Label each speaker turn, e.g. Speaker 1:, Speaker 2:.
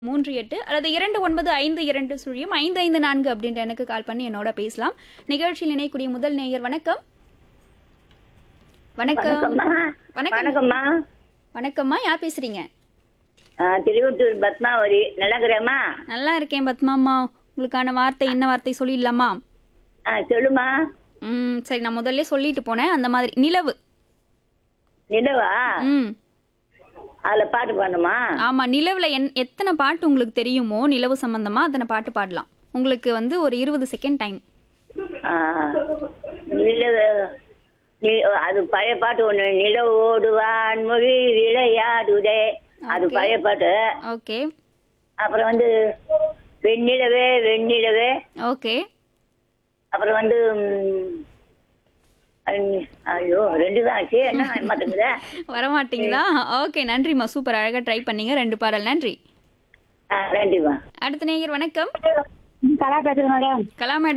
Speaker 1: மூன்று எட்டு அல்லது இரண்டு ஒன்பது ஐந்து இரண்டு சுழியம் ஐந்து ஐந்து நான்கு அப்படின்ற எனக்கு கால் பண்ணி என்னோட பேசலாம் நிகழ்ச்சியில் இணையக்கூடிய முதல் நேயர் வணக்கம் வணக்கம்
Speaker 2: வணக்கம்மா
Speaker 1: வணக்கம்
Speaker 2: வணக்கம்மா
Speaker 1: வணக்கம்மா யார் பேசுறீங்க
Speaker 2: ஆ, திருவொற்றூர் பத்மாவதி நல்லா இருக்கிறேம்மா
Speaker 1: நல்லா இருக்கேன் பத்மாம்மா உங்களுக்கான வார்த்தை என்ன வார்த்தை சொல்லிடலாமா
Speaker 2: ஆ சொல்லுமா
Speaker 1: ம் சரி நான் முதல்ல சொல்லிட்டு போனேன் அந்த மாதிரி நிலவு
Speaker 2: நிலவா
Speaker 1: ம்
Speaker 2: அதுல பாட்டு பாடணுமா
Speaker 1: ஆமா நிலவுல என் எத்தனை பாட்டு உங்களுக்கு தெரியுமோ நிலவு சம்பந்தமா அத்தனை பாட்டு பாடலாம் உங்களுக்கு வந்து ஒரு இருபது செகண்ட் டைம்
Speaker 2: ஆ, நிலவு நி- அது பழைய பாட்டு ஒண்ணு நிலவு ஓடுவான் மொழி விளையாடுதே அது
Speaker 1: Okay.
Speaker 2: பழைய பாட்டு
Speaker 1: ஓகே
Speaker 2: அப்புறம் வந்து வெண்ணிலவே வெண்ணிலவே
Speaker 1: ஓகே
Speaker 2: அப்புறம் வந்து ம், ஐ- ஐயோ ரெண்டு தான் ஆச்சு என்ன மாட்டேங்குதே
Speaker 1: வரமாட்டீங்களா ஓகே நன்றிம்மா சூப்பர் அழகா ட்ரை பண்ணீங்க ரெண்டு பாடல் நன்றி
Speaker 2: ஆ நன்றிம்மா
Speaker 1: அடுத்த நேயர் வணக்கம்
Speaker 2: கலா பேசுறேன் மேடம்
Speaker 1: கலா மேடம்